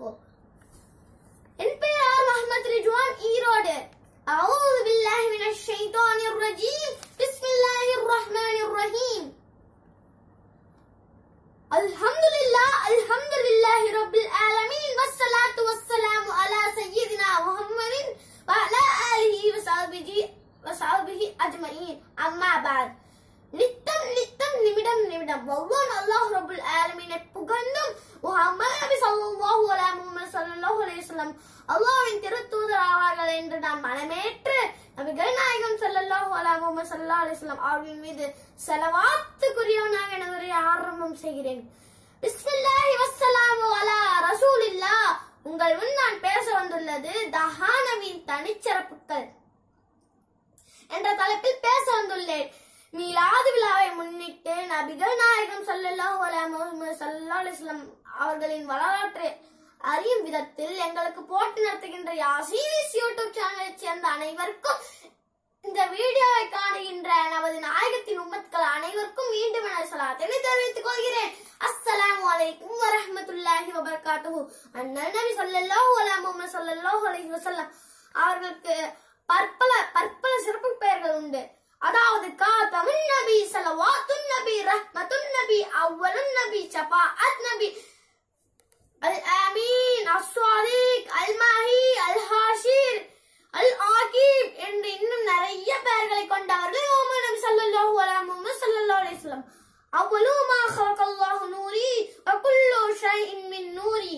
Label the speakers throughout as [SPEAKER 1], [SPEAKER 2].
[SPEAKER 1] வபரகாத்துஹு என் பெயர் முகமது ரிஜ்வான் ஈரோடு أعوذ بالله من الشيطان الرجيم بسم الله الرحمن الرحيم الحمد لله الحمد لله رب العالمين والصلاة والسلام على سيدنا محمد وعلى آله وصحبه وصحبه أجمعين أما بعد நித்தம் நித்தம் நிமிடம் நிமிடம் ஒவ்வொரு அல்லாஹ் ரபுல் ஆலமீனை புகழ்ந்தும் முஹம்மது நபி ஸல்லல்லாஹு அலைஹி முஹம்மது ஸல்லல்லாஹு அலைஹி வஸல்லம் அல்லாஹ்வின் திருத்தூதர் ஆவார்கள் என்று நான் மனமேற்று நபிகள் நாயகம் ஸல்லல்லாஹு அலைஹி முஹம்மது ஸல்லல்லாஹு அலைஹி வஸல்லம் அவர்களின் மீது செலவாத்துக்குரியவனாக எனது உரையை ஆரம்பம் செய்கிறேன் பிஸ்மில்லாஹி வஸ்ஸலாமு அலா ரசூலில்லாஹ் உங்கள் முன் நான் பேச வந்துள்ளது தஹானவின் தனிச்சிறப்புகள் என்ற தலைப்பில் பேச வந்துள்ளேன் மீலாது விழாவை முன்னிட்டு நபிகள் நாயகம் ஸல்லல்லாஹு அலைஹி முஹம்மது ஸல்லல்லாஹு அலைஹி வஸல்லம் அவர்களின் வரலாற்றை அறியும் விதத்தில் எங்களுக்கு போட்டி நடத்துகின்ற யாசீனிஸ் யூடியூப் சேனலை சேர்ந்த அனைவருக்கும் இந்த வீடியோவை காணுகின்ற நமது நாயகத்தின் உம்மத்கள் அனைவருக்கும் மீண்டும் என சலாத்தினை தெரிவித்துக் கொள்கிறேன் அஸ்ஸலாமு அலைக்கும் வரஹ்மத்துல்லாஹி வபரகாத்துஹு அண்ணல் நபி ஸல்லல்லாஹு அலைஹி முஹம்மது ஸல்லல்லாஹு அலைஹி வஸல்லம் அவர்களுக்கு பற்பல பற்பல சிறப்பு பெயர்கள் உண்டு அதாவது காத்தமுன் நபி ஸலவாத்துன் நபி ரஹ்மத்துன் நபி அவ்வலுன் நபி ஷஃபாஅத் நபி அல் ஆமீன் அஸ்வாலிக் அல் மாஹி அல் ஹாஷிர் அல் ஆகிப் என்று இன்னும் நிறைய பெயர்களை கொண்டவர்கள் முஹம்மது நபி ஸல்லல்லாஹு அலைஹி முஹம்மது ஸல்லல்லாஹு அலைஹி வஸல்லம் அவ்வளு மா ஹலகல்லாஹு நூரி வ குல்லு ஷைஇன் மின் நூரி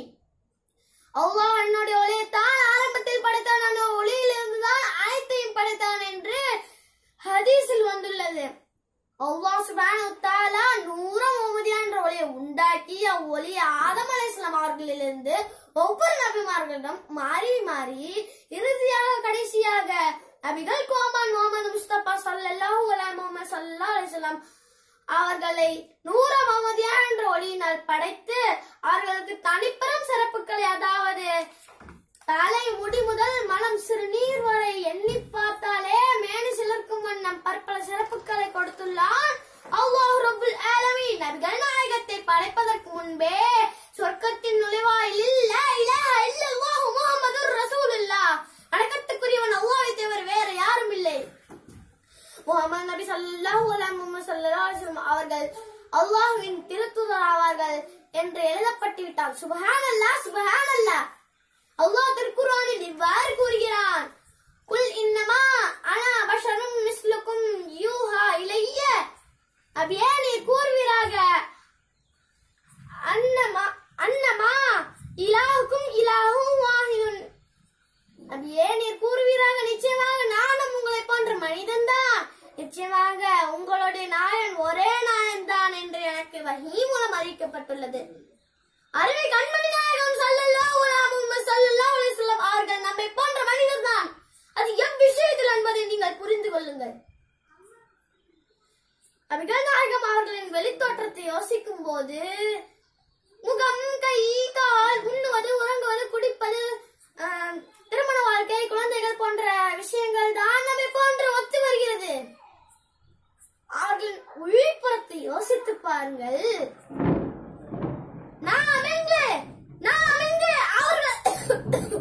[SPEAKER 1] அல்லாஹ் என்னுடைய ஒளியை தான் ஆரம்பத்தில் படைத்தான் அந்த ஒளியிலிருந்து தான் அனைத்தையும் படைத்தான் என்று ஹதீஸில் வந்துள்ளது அல்லாஹ் சுப்ஹானஹு வ தஆலா நூற முஹம்மதியா என்ற ஒளியை உண்டாக்கி அவ்வொளியை ஆதம் அலைஹிஸ்ஸலாம் அவர்களிலிருந்து ஒவ்வொரு நபிமார்களிடம் மாறி மாறி இறுதியாக கடைசியாக நபிகள் கோமான் முகமது முஸ்தபா ஸல்லல்லாஹு அலைஹி முஹம்மது ஸல்லல்லாஹு அலைஹி வஸல்லம் அவர்களை நூற முகமதியா என்ற ஒளியினால் படைத்து அவர்களுக்கு தனிப்பெரும் சிறப்புகளை அதாவது தலை முடி முதல் மனம் சிறுநீர் வரை எண்ணி பார்த்தாலே மேனி சிலர்க்கும் வண்ணம் பற்பல சிறப்புகளை கொடுத்துள்ளான் அல்லாஹ் ரப்புல் ஆலமீன் நபிகள் நாயகத்தை படைப்பதற்கு முன்பே சொர்க்கத்தின் நுழைவாயிலில் லா இலாஹ இல்லல்லாஹு முஹம்மதுர் ரசூலுல்லாஹ் வணக்கத்துக்குரியவன் அல்லாஹ்வை தவிர வேற யாரும் இல்லை முகமது நபி ஸல்லல்லாஹு அலைஹி முஹம்மது ஸல்லல்லாஹு அலைஹி வஸல்லம் அவர்கள் அல்லாஹ்வின் திருத்தூதர் ஆவார்கள் என்று எழுதப்பட்டு விட்டார் சுப்ஹானல்லாஹ் சுப்ஹானல்லாஹ் அல்லாஹ் திருக்குர்ஆனில் இவ்வாறு கூறுகிறான் குல் இன்னமா அனா பஷரும் மிஸ்லுக்கும் யூஹா இலைய அப்படியே நீ கூறுவீராக அன்னமா அன்னமா இலாஹுக்கும் இலாஹும் வாஹிதுன் அப்படியே நீர் கூறுவீராக நிச்சயமாக நானும் உங்களை போன்ற மனிதன்தான் நிச்சயமாக உங்களுடைய நாயன் ஒரே நாயன் தான் என்று எனக்கு வஹீ மூலம் அறிவிக்கப்பட்டுள்ளது அருமை கண்மணி நாயகம் ஸல்லல்லாஹு அலைஹி முஹம்மது ஸல்லல்லாஹு அலைஹி வஸல்லம் அவர்கள் நம்மை போன்ற மனிதர்தான் அது எம் விஷயத்தில் என்பதை நீங்கள் புரிந்து கொள்ளுங்கள் நபிகள் நாயகம் அவர்களின் வெளித்தோற்றத்தை யோசிக்கும் போது முகம் கை கால் உண்ணுவது உறங்குவது குடிப்பது ஆஹ், திருமண வாழ்க்கை குழந்தைகள் போன்ற விஷயங்கள் தான் நம்மை போன்று ஒத்து வருகிறது அவர்களின் உள்புறத்தை யோசித்து பாருங்கள் நாம் எங்கே நாம் எங்கே அவர்கள்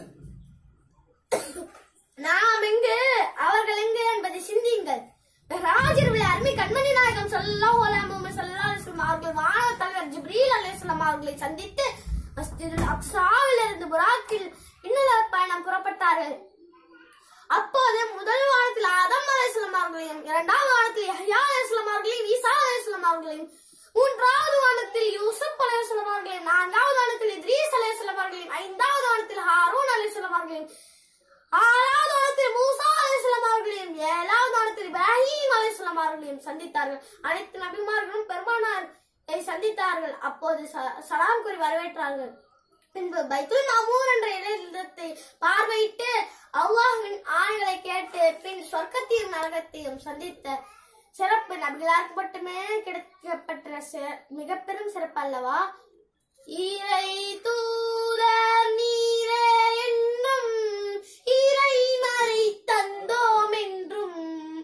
[SPEAKER 1] நாம் எங்கு அவர்கள் எங்கு என்பதை சிந்தியுங்கள் ராஜர் உள்ள அருமை கண்மணி நாயகம் ஸல்லல்லாஹு அலைஹி முஹம்மது ஸல்லல்லாஹு அலைஹி வஸல்லம் அவர்கள் வான தலைவர் ஜிப்ரீல் அலைஹிஸ்ஸலாம் அவர்களை சந்தித்து மஸ்ஜிதுல் அக்ஸாவில் இருந்து புராக்கில் இன்னல பயணம் புறப்பட்டார்கள் அப்போது முதல் வானத்தில் ஆதம் அலைஹிஸ்ஸலாம் அவர்களையும் இரண்டாவது வானத்தில் யஹ்யா அலைஹிஸ்ஸலாம் அவர்களையும் ஈசா அலைஹிஸ்ஸலாம் அவர்களையும் மூன்றாவது வானத்தில் யூசுப் அலைஹிஸ்ஸலாம் அவர்களையும் நான்காவது வானத்தில் இத்ரீஸ் அலைஹிஸ்ஸலாம் அவர்களையும் ஐந்தாவது வானத்தில் ஹாரூன் அலைஹிஸ்ஸலாம் அவர்களையும் ஆறாவது வானத்தில் மூசா அலைஹிஸ்ஸலாம் அவர்களையும் ஏழாவது வானத்தில் இப்ராஹிம் அலைஹிஸ்ஸலாம் அவர்களையும் சந்தித்தார்கள் அனைத்து நபிமார்களும் பெருமானார் சந்தித்தார்கள் அப்போது ச- சலாம் கூறி வரவேற்றார்கள் பின்பு பைத்துல் மாமூர் என்ற இடத்தை பார்வையிட்டு அல்லாஹ்வின் ஆணைகளை கேட்டு பின் சொர்க்கத்தையும் நரகத்தையும் சந்தித்த சிறப்பு நபிகளாருக்கு மட்டுமே கிடைக்கப்பட்ட சி- மிக பெரும் சிறப்பு அல்லவா இறை தூதர் நீரே என்னும் இறைமறை தந்தோம் என்றும்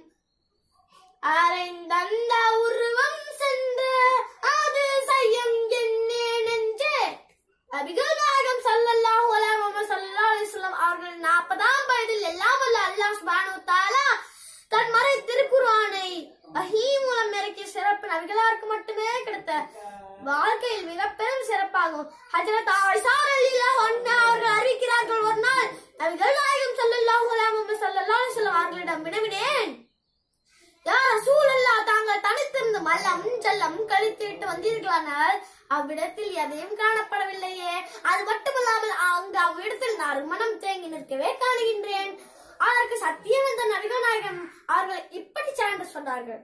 [SPEAKER 1] அரைந்தந்த உருவம் சென்று அது செய்யும் என்னே நெஞ்சே அபிகள் நாயகம் கொடுத்த வாழ்க்கையில் மிக பெரும் சிறப்பாகும் ஹஜரத் ஆயிஷா ரலியல்லாஹு அன்ஹா அவர்கள் அறிவிக்கிறார்கள் ஒரு நாள் நபிகள் நாயகம் ஸல்லல்லாஹு அலைஹி ஸல்லல்லாஹு அலைஹி வஸல்லம் அவர்களிடம் வினவினேன் யா ரசூலல்லாஹ் தாங்கள் தனித்திருந்து மல்லம் செல்லம் கழித்துவிட்டு வந்தீர்களானால் அவ்விடத்தில் எதையும் காணப்படவில்லையே அது மட்டுமல்லாமல் அங்கு அவ்விடத்தில் நறுமணம் தேங்கி நிற்கவே காணுகின்றேன் அதற்கு சத்தியம் என்ற நபிகள் நாயகம் அவர்கள் இப்படி சான்று சொன்னார்கள்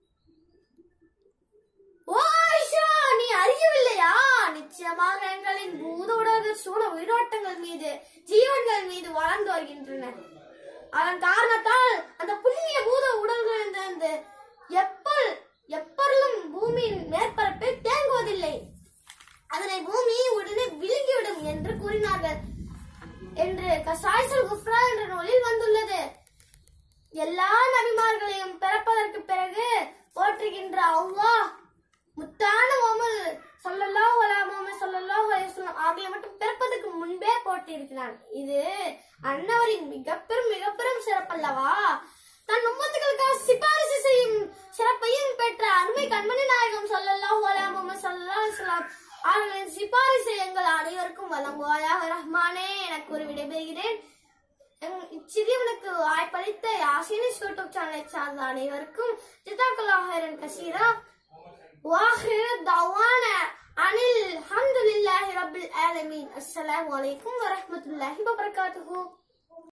[SPEAKER 1] ஓ ஆயிஷா நீ அறியவில்லையா நிச்சயமாக எங்களின் பூத உலக சூழ உயிரோட்டங்கள் மீது ஜீவன்கள் மீது வளர்ந்து வருகின்றன அதன் காரணத்தால் அந்த புண்ணிய பூத உடல்களிலிருந்து எப்பல் எப்பொருளும் பூமியின் மேற்பரப்பில் தேங்குவதில்லை அதனை பூமி உடனே விழுங்கிவிடும் என்று கூறினார்கள் என்று கசாய்சல் குஃப்ரா என்ற நூலில் வந்துள்ளது எல்லா நபிமார்களையும் பிறப்பதற்கு பிறகு போற்றுகின்ற அல்லாஹ் முத்தான முகமது சொல்லல்லாஹு அலா முகமது சொல்லல்லாஹு அலைஹி வஸல்லம் ஆகிய மட்டும் பிறப்பதற்கு முன்பே போட்டிருக்கிறான் இது அன்னவரின் மிகப்பெரும் மிகப்பெரும் சிறப்பல்லவா தன் உம்மத்துகளுக்காக சிபாரிசு செய்யும் சிறப்பையும் பெற்ற அருமை கண்மணி நாயகம் சொல்லல்லாஹு அலா முகமது சொல்லல்லாஹு அலைஹி வஸல்லம் அவர்களின் சிபாரிசை எங்கள் அனைவருக்கும் வழங்குவாயாக ரஹ்மானே என கூறி விடைபெறுகிறேன் எங்- இச்சிறியவனுக்கு வாய்ப்பளித்த யாசினி யூடியூப் சேனலை சார்ந்த அனைவருக்கும் ஜிதாக்குல்லாஹரன் கசீரா واخر دعوانا عن الحمد لله رب العالمين السلام عليكم ورحمة الله وبركاته